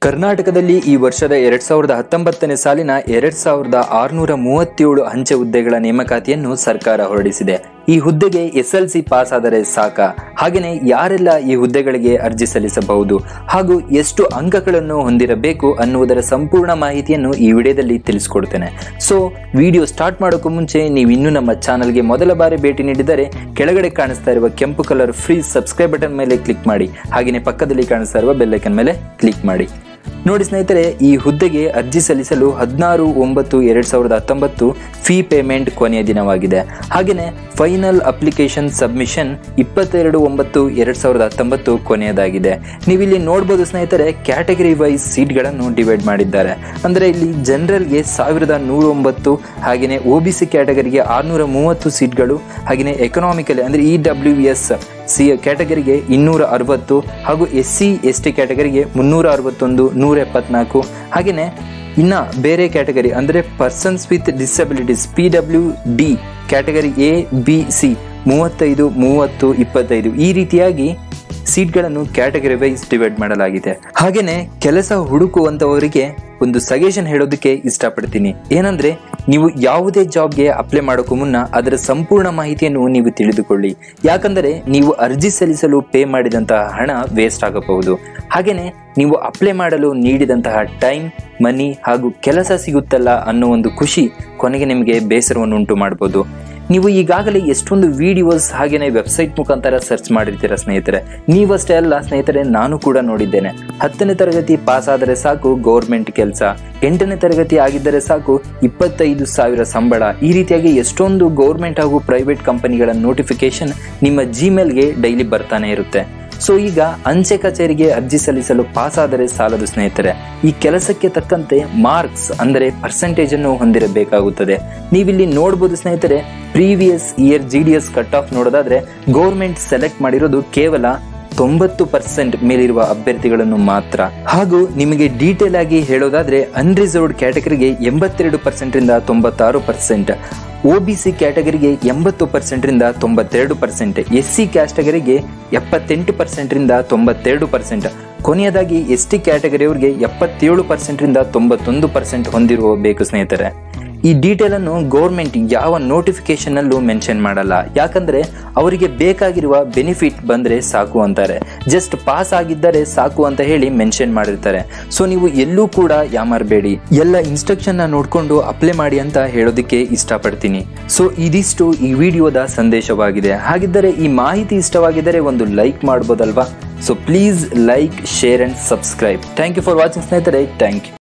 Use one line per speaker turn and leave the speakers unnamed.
ಕರ್ನಾಟಕದಲ್ಲಿ ಈ ವರ್ಷದ ಎರಡ್ ಸಾವಿರದ ಹತ್ತೊಂಬತ್ತನೇ ಸಾಲಿನ ಎರಡ್ ಸಾವಿರದ ಆರುನೂರ ಮೂವತ್ತೇಳು ಅಂಚೆ ಹುದ್ದೆಗಳ ನೇಮಕಾತಿಯನ್ನು ಸರ್ಕಾರ ಹೊರಡಿಸಿದೆ ಈ ಹುದ್ದೆಗೆ ಎಸ್ ಎಲ್ ಸಿ ಪಾಸ್ ಆದರೆ ಸಾಕ ಹಾಗೆಯೇ ಯಾರೆಲ್ಲ ಈ ಹುದ್ದೆಗಳಿಗೆ ಅರ್ಜಿ ಸಲ್ಲಿಸಬಹುದು ಹಾಗೂ ಎಷ್ಟು ಅಂಕಗಳನ್ನು ಹೊಂದಿರಬೇಕು ಅನ್ನುವುದರ ಸಂಪೂರ್ಣ ಮಾಹಿತಿಯನ್ನು ಈ ವಿಡಿಯೋದಲ್ಲಿ ತಿಳಿಸ್ಕೊಡ್ತೇನೆ ಸೊ ವಿಡಿಯೋ ಸ್ಟಾರ್ಟ್ ಮಾಡೋಕ್ಕೂ ಮುಂಚೆ ನೀವು ಇನ್ನೂ ನಮ್ಮ ಚಾನಲ್ಗೆ ಮೊದಲ ಬಾರಿ ಭೇಟಿ ನೀಡಿದರೆ ಕೆಳಗಡೆ ಕಾಣಿಸ್ತಾ ಇರುವ ಕೆಂಪು ಕಲರ್ ಫ್ರೀ ಸಬ್ಸ್ಕ್ರೈಬ್ ಬಟನ್ ಮೇಲೆ ಕ್ಲಿಕ್ ಮಾಡಿ ಹಾಗೆಯೇ ಪಕ್ಕದಲ್ಲಿ ಕಾಣಿಸ್ತಾ ಇರುವ ಬೆಲ್ಲೈಕನ್ ಮೇಲೆ ಕ್ಲಿಕ್ ಮಾಡಿ ನೋಡಿ ಸ್ನೇಹಿತರೆ ಈ ಹುದ್ದೆಗೆ ಅರ್ಜಿ ಸಲ್ಲಿಸಲು ಹದಿನಾರು ಒಂಬತ್ತು ಎರಡ್ ಸಾವಿರದ ಹತ್ತೊಂಬತ್ತು ಫೀ ಪೇಮೆಂಟ್ ಕೊನೆಯ ದಿನವಾಗಿದೆ ಹಾಗೆಯೇ ಫೈನಲ್ ಅಪ್ಲಿಕೇಶನ್ ಸಬ್ಮಿಷನ್ ಇಪ್ಪತ್ತೆರಡು ಒಂಬತ್ತು ಎರಡ್ ಸಾವಿರದ ಹತ್ತೊಂಬತ್ತು ಕೊನೆಯದಾಗಿದೆ ನೀವಿಲ್ಲಿ ನೋಡ್ಬೋದು ಸ್ನೇಹಿತರೆ ಕ್ಯಾಟಗರಿ ವೈಸ್ ಸೀಟ್ಗಳನ್ನು ಡಿವೈಡ್ ಮಾಡಿದ್ದಾರೆ ಅಂದರೆ ಇಲ್ಲಿ ಜನರಲ್ಗೆ ಸಾವಿರದ ನೂರ ಒಂಬತ್ತು ಹಾಗೆಯೇ ಒ ಬಿ ಸಿ ಕ್ಯಾಟಗರಿಗೆ ಆರುನೂರ ಮೂವತ್ತು ಸೀಟ್ಗಳು ಹಾಗೆಯೇ ಎಕನಾಮಿಕಲಿ ಅಂದರೆ ಇ ಡಬ್ಲ್ಯೂ ಎಸ್ ಸಿ ಕ್ಯಾಟಗರಿಗೆ ಇನ್ನೂರ ಅರವತ್ತು ಹಾಗೂ ಎಸ್ ಸಿ ಎಸ್ ಟಿ ಕ್ಯಾಟಗರಿಗೆ ಮುನ್ನೂರ ಅರವತ್ತೊಂದು ನೂರ ಎಪ್ಪತ್ನಾಲ್ಕು ಹಾಗೆಯೇ ಇನ್ನು ಬೇರೆ ಕ್ಯಾಟಗರಿ ಅಂದರೆ persons with disabilities P W D category A B C ಮೂವತ್ತೈದು ಮೂವತ್ತು ಇಪ್ಪತ್ತೈದು ಈ ರೀತಿಯಾಗಿ ಸೀಟ್ಗಳನ್ನು ಕ್ಯಾಟಗರಿ ವೈಸ್ ಡಿವೈಡ್ ಮಾಡಲಾಗಿದೆ ಹಾಗೆಯೇ ಕೆಲಸ ಹುಡುಕುವಂತವರಿಗೆ ಒಂದು ಸಜೆಷನ್ ಹೇಳೋದಕ್ಕೆ ಇಷ್ಟಪಡ್ತೀನಿ ಏನಂದ್ರೆ ನೀವು ಯಾವುದೇ ಜಾಬ್ಗೆ ಅಪ್ಲೈ ಮಾಡೋಕ್ಕೂ ಮುನ್ನ ಅದರ ಸಂಪೂರ್ಣ ಮಾಹಿತಿಯನ್ನು ನೀವು ತಿಳಿದುಕೊಳ್ಳಿ ಯಾಕಂದರೆ ನೀವು ಅರ್ಜಿ ಸಲ್ಲಿಸಲು ಪೇ ಮಾಡಿದಂತಹ ಹಣ ವೇಸ್ಟ್ ಆಗಬಹುದು ಹಾಗೆಯೇ ನೀವು ಅಪ್ಲೈ ಮಾಡಲು ನೀಡಿದಂತಹ ಟೈಮ್ ಮನಿ ಹಾಗೂ ಕೆಲಸ ಸಿಗುತ್ತಲ್ಲ ಅನ್ನೋ ಒಂದು ಖುಷಿ ಕೊನೆಗೆ ನಿಮಗೆ ಬೇಸರವನ್ನು ಉಂಟು ಮಾಡ್ಬೋದು ನೀವು ಈಗಾಗಲೇ ಎಷ್ಟೊಂದು ವಿಡಿಯೋಸ್ ಹಾಗೆಯೇ ವೆಬ್ಸೈಟ್ ಮುಖಾಂತರ ಸರ್ಚ್ ಮಾಡಿರ್ತೀರ ಸ್ನೇಹಿತರೆ ನೀವಷ್ಟೇ ಅಲ್ಲ ಸ್ನೇಹಿತರೆ ನಾನು ಕೂಡ ನೋಡಿದ್ದೇನೆ ಹತ್ತನೇ ತರಗತಿ ಪಾಸ್ ಆದರೆ ಸಾಕು ಗೌರ್ಮೆಂಟ್ ಕೆಲಸ ಎಂಟನೇ ತರಗತಿ ಆಗಿದ್ದರೆ ಸಾಕು ಇಪ್ಪತ್ತೈದು ಸಾವಿರ ಸಂಬಳ ಈ ರೀತಿಯಾಗಿ ಎಷ್ಟೊಂದು ಗೌರ್ಮೆಂಟ್ ಹಾಗೂ ಪ್ರೈವೇಟ್ ಕಂಪನಿಗಳ ನೋಟಿಫಿಕೇಶನ್ ನಿಮ್ಮ ಜಿಮೇಲ್ಗೆ ಡೈಲಿ ಬರ್ತಾನೆ ಇರುತ್ತೆ ಸೊ ಈಗ ಅಂಚೆ ಕಚೇರಿಗೆ ಅರ್ಜಿ ಸಲ್ಲಿಸಲು ಪಾಸ್ ಆದರೆ ಸಾಲದು ಸ್ನೇಹಿತರೆ ಈ ಕೆಲಸಕ್ಕೆ ತಕ್ಕಂತೆ ಮಾರ್ಕ್ಸ್ ಅಂದರೆ ಪರ್ಸೆಂಟೇಜ್ ಅನ್ನು ಹೊಂದಿರಬೇಕಾಗುತ್ತದೆ ನೀವಿಲ್ಲಿ ನೋಡಬಹುದು ಸ್ನೇಹಿತರೆ previous year G D S cut off ನೋಡೋದಾದ್ರೆ ಗೌರ್ಮೆಂಟ್ ಸೆಲೆಕ್ಟ್ ಮಾಡಿರೋದು ಕೇವಲ ತೊಂಬತ್ತು ಪರ್ಸೆಂಟ್ ಮೇಲಿರುವ ಅಭ್ಯರ್ಥಿಗಳನ್ನು ಮಾತ್ರ ಹಾಗೂ ನಿಮಗೆ ಡೀಟೇಲ್ ಆಗಿ ಹೇಳೋದಾದ್ರೆ ಅನ್ರಿಸರ್ವ್ಡ್ ಕ್ಯಾಟಗರಿಗೆ ಎಂಬತ್ತೆರಡು ಪರ್ಸೆಂಟ್ ರಿಂದ ತೊಂಬತ್ತಾರು ಪರ್ಸೆಂಟ್ ಒ ಬಿ ಸಿ ಕ್ಯಾಟಗರಿಗೆ ಎಂಬತ್ತು ಪರ್ಸೆಂಟ್ ರಿಂದ ತೊಂಬತ್ತೆರಡು ಪರ್ಸೆಂಟ್ ಎಸ್ ಸಿ ಕ್ಯಾಟಗರಿಗೆ ಎಪ್ಪತ್ತೆಂಟು ಪರ್ಸೆಂಟ್ ರಿಂದ ತೊಂಬತ್ತೆರಡು ಪರ್ಸೆಂಟ್ ಕೊನೆಯದಾಗಿ ಎಸ್ ಟಿ ಕ್ಯಾಟಗರಿಯವರಿಗೆ ಎಪ್ಪತ್ತೇಳು ಪರ್ಸೆಂಟ್ ರಿಂದ ತೊಂಬತ್ತೊಂದು ಪರ್ಸೆಂಟ್ ಹೊಂದಿರುವ ಬೇಕು ಸ್ನೇಹಿತರೆ ಈ ಡೀಟೇಲ್ ಅನ್ನು ಗೌರ್ಮೆಂಟ್ ಯಾವ ನೋಟಿಫಿಕೇಶನ್ ಅಲ್ಲೂ ಮೆನ್ಷನ್ ಮಾಡಲ್ಲ ಯಾಕಂದ್ರೆ ಅವರಿಗೆ ಬೇಕಾಗಿರುವ ಬೆನಿಫಿಟ್ ಬಂದ್ರೆ ಸಾಕು ಅಂತಾರೆ ಜಸ್ಟ್ ಪಾಸ್ ಆಗಿದ್ದರೆ ಸಾಕು ಅಂತ ಹೇಳಿ ಮೆನ್ಷನ್ ಮಾಡಿರ್ತಾರೆ ಸೊ ನೀವು ಎಲ್ಲೂ ಕೂಡ ಯಾಮಾರಬೇಡಿ ಎಲ್ಲ ಇನ್ಸ್ಟ್ರಕ್ಷನ್ ನ ನೋಡ್ಕೊಂಡು ಅಪ್ಲೈ ಮಾಡಿ ಅಂತ ಹೇಳೋದಕ್ಕೆ ಇಷ್ಟಪಡ್ತೀನಿ ಸೊ ಇದಿಷ್ಟು ಈ ವಿಡಿಯೋದ ಸಂದೇಶವಾಗಿದೆ ಹಾಗಿದ್ದರೆ ಈ ಮಾಹಿತಿ ಇಷ್ಟವಾಗಿದ್ದರೆ ಒಂದು ಲೈಕ್ ಮಾಡ್ಬೋದಲ್ವಾ so please like share and subscribe thank you for watching ಸ್ನೇಹಿತರೆ ಥ್ಯಾಂಕ್ ಯು